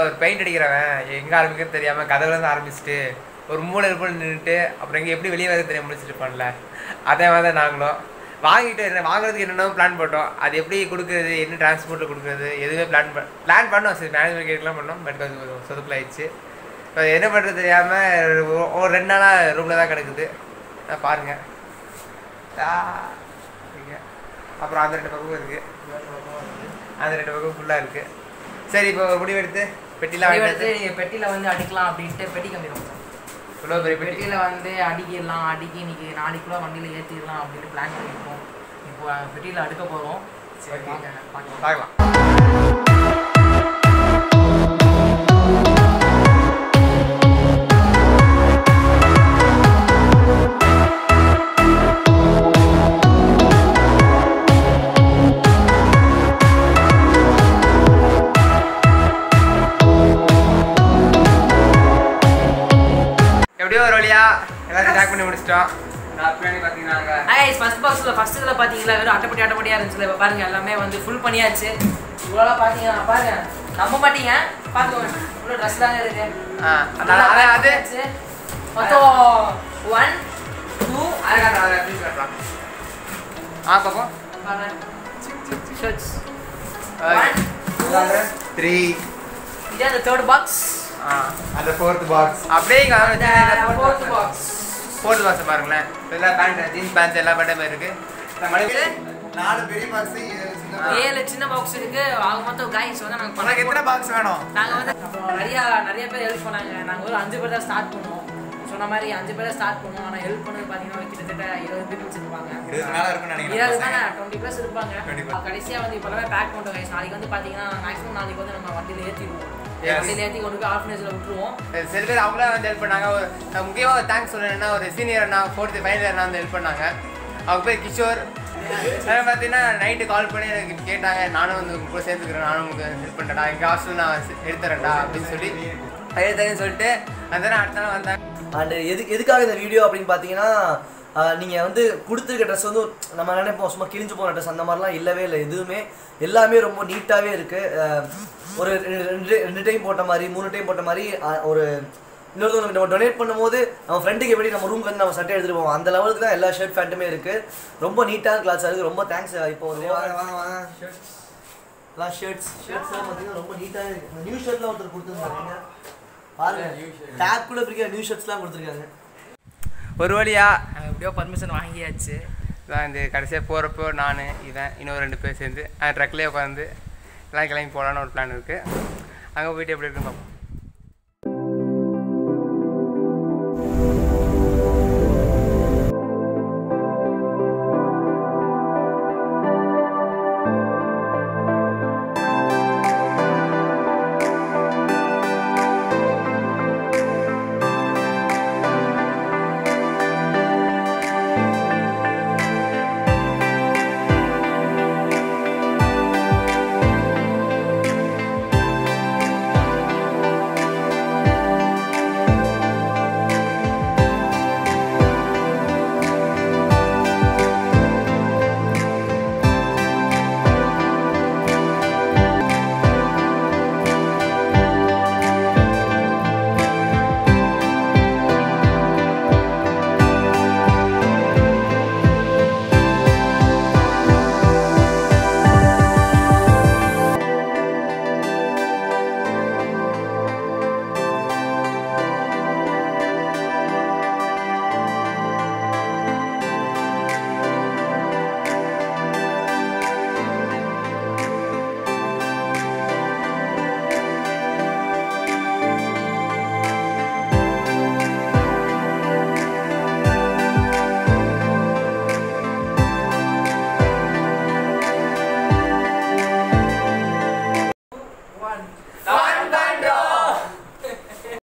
ஒரு பெயிண்ட் அடிக்கிறவன் எங்கே ஆரம்பிக்கிறது தெரியாமல் கதவுல இருந்து ஆரம்பிச்சுட்டு ஒரு மூளை போல் நின்றுட்டு அப்புறம் இங்கே எப்படி வெளியே வரது தெரியாம முடிச்சுட்டு இருப்பான்ல அதே மாதிரி தான் நாங்களும் வாங்கிட்டு என்ன வாங்குறதுக்கு என்னென்ன பிளான் போட்டோம் அது எப்படி கொடுக்குறது என்ன டிரான்ஸ்போர்ட்டில் கொடுக்குறது எதுவுமே பிளான் பண்ண பிளான் பண்ணோம் சரி மேனேஜ்மெண்ட் கேட்கலாம் பண்ணோம் பட் கொஞ்சம் சொதுப்பில் ஆயிடுச்சு இப்போ என்ன பண்ணுறது தெரியாமல் ஒரு ரெண்டு நாளாக ரூமில் தான் கிடக்குது அஹ் பாருங்க ஆ, இங்க. அப்புறம் அந்த ரெண்டு பக்கமும் இருக்குது அந்த ரெண்டு பக்கம் ஃபுல்லாக இருக்குது சரி இப்போ ஒரு முடிவு எடுத்து பெட்டிலாம் எடுத்து வாங்கிட்டு நீங்க பெட்டியில வந்து அடிக்கலாம் அப்படின்ட்டு பெட்டி கம்பிடும் இவ்வளோ பெரிய பெட்டி பெட்டியில வந்து அடிக்கிடலாம் அடிக்கி இன்னைக்கு நாளைக்குள்ள வண்டியில ஏற்றிடலாம் அப்படின்னு பிளான் பண்ணியிருக்கோம் இப்போ பெட்டியில அடுக்க போறோம் சரி Okay. வாங்க பார்க்கலாம் பார்க்கலாம் எப்படியோ ஒரு வழியா எல்லாத்தையும் டேக் பண்ணி முடிச்சிட்டோம் நான் பின்னாடி பார்த்தீங்கன்னா ஐஸ் ஃபர்ஸ்ட் பாக்ஸில் ஃபர்ஸ்ட் இதில் பார்த்தீங்களா வெறும் அட்டைப்பட்டி அட்டைப்பட்டியாக இருந்துச்சுல இப்போ பாருங்க எல்லாமே வந்து ஃபுல் பண்ணியாச்சு இவ்வளோ பார்த்தீங்கன்னா பாருங்க நம்ப மாட்டீங்க பார்த்துக்கோங்க இவ்வளோ ட்ரெஸ் தாங்க இருக்கு ஆ அதான் அதான் அது பண்ணியாச்சு. மொத்தம் ஒன் டூ அதை காட்டுறேன் அதை ப்ளீஸ் காட்டுறான் ஆ பாப்போம் ஷர்ட்ஸ் ஒன் த்ரீ இதே அந்த தேர்ட் பாக்ஸ் ஆ அந்த ஃபோர்த் பாக்ஸ் அப்படியே இங்கே ஃபோர்த் பாக்ஸ் ஃபோர்த் பாக்ஸ் பாருங்களேன் இதெல்லாம் பேண்ட் ஜீன்ஸ் பேண்ட்ஸ் எல்லா பேண்ட்டும் இருக்கு நம்மளுக்கு நாலு பெரிய பாக்ஸ் ஏழு சின்ன பாக்ஸ் இருக்கு ஆக மொத்தம் கைஸ் வந்து நாங்கள் உனக்கு எத்தனை பாக்ஸ் வேணும் நாங்கள் வந்து அப்புறம் நிறைய நிறைய பேர் ஹெல்ப் பண்ணாங்க நாங்கள் ஒரு அஞ்சு பேர் தான் ஸ்டார்ட் பண்ணோம் சொன்ன மாதிரி அஞ்சு பேர் ஸ்டார்ட் பண்ணுவோம் ஆனால் ஹெல்ப் பண்ணது பார்த்தீங்கன்னா கிட்டத்தட்ட இருபது பேர் வச்சிருப்பாங்க இருபது மேல இருக்கும்னு இருபது நினைக்கிறேன் தானே டுவெண்ட்டி ப்ளஸ் இருப்பாங்க 20 plus. கடைசியாக வந்து இப்போ எல்லாமே பேக் பண்ணிட்டோம் கைஸ் நாளைக்கு வந்து பார்த்தீங்கன்னா மேக்ஸிமம் நாளைக்கு வந்து நம்ம வண்டியில் ஏற்றிடுவோம் Yes. வண்டியில் ஏற்றி கொண்டு போய் ஆர்ஃபனேஜில் விட்டுருவோம் சில பேர் அவங்களே வந்து ஹெல்ப் பண்ணாங்க ஒரு நான் முக்கியமாக ஒரு தேங்க்ஸ் சொல்லணும்னா ஒரு சீனியர் அண்ணா ஃபோர்த்து ஃபைனல் அண்ணா வந்து ஹெல்ப் பண்ணாங்க அவங்க பேர் கிஷோர் அப்புறம் பார்த்தீங்கன்னா நைட்டு கால் பண்ணி எனக்கு கேட்டாங்க நானும் வந்து உங்க கூட சேர்ந்துக்கிறேன் நானும் உங்களுக்கு ஹெல்ப் பண்ணுறேன்டா எங்கள் ஹாஸ்டல் நான் செ- எடுத்துறேன்டா அப்படின்னு சொல்லி எடுத்துறேன்னு சொல்லிட்டு அந்த நாள் அடுத்த நாள் வந்தாங்க அண்ட் எதுக்கு எதுக்காக இந்த வீடியோ அப்படின்னு பார்த்தீங்கன்னா நீங்கள் வந்து கொடுத்துருக்க ட்ரெஸ் வந்து நம்ம நினைப்போம் சும்மா கிழிஞ்சு போன ட்ரெஸ் அந்த மாதிரிலாம் இல்லவே இல்லை எதுவுமே எல்லாமே ரொம்ப நீட்டாகவே இருக்குது ஒரு ரெண்டு- ரெண்டு ரெண்டு டைம் போட்ட மாதிரி மூணு டைம் போட்ட மாதிரி அஹ், ஒரு இன்னொருத்தவங்களுக்கு நம்ம டொனேட் பண்ணும்போது நம்ம ஃப்ரெண்டுக்கு எப்படி நம்ம ரூம்க்கு வந்து நம்ம சட்டை எடுத்துட்டு போவோம் அந்த லெவலுக்கு தான் எல்லா ஷர்ட் பேண்ட்டுமே இருக்குது ரொம்ப நீட்டான கிளாஸாக இருக்குது ரொம்ப தேங்க்ஸ் இப்போ ஒரு வாங்க வாங்க வாங்க எல்லாம் ஷர்ட்ஸ் ஷர்ட்ஸ்லாம் பார்த்தீங்கன்னா ரொம்ப நீட்டாக இருக்கு நியூ ஷர்ட்லாம் ஒருத்தர் கொடுத்துருந்தாங்க பாருங்க டேக் கூட பிடிக்கிற நியூ ஷர்ட்ஸ்லாம் கொடுத்துருக்காங்க ஒரு வழியா எப்படியோ பர்மிஷன் வாங்கியாச்சு தான் இந்த கடைசியாக போகிறப்போ நான் இவன் இன்னொரு ரெண்டு பேர் சேர்ந்து அந்த ட்ரக்லேயே உட்காந்து எல்லாம் கிளம்பி போகலான்னு ஒரு பிளான் இருக்குது அங்கே போயிட்டு எப்படி இருக்குன்னு பார்ப்போம்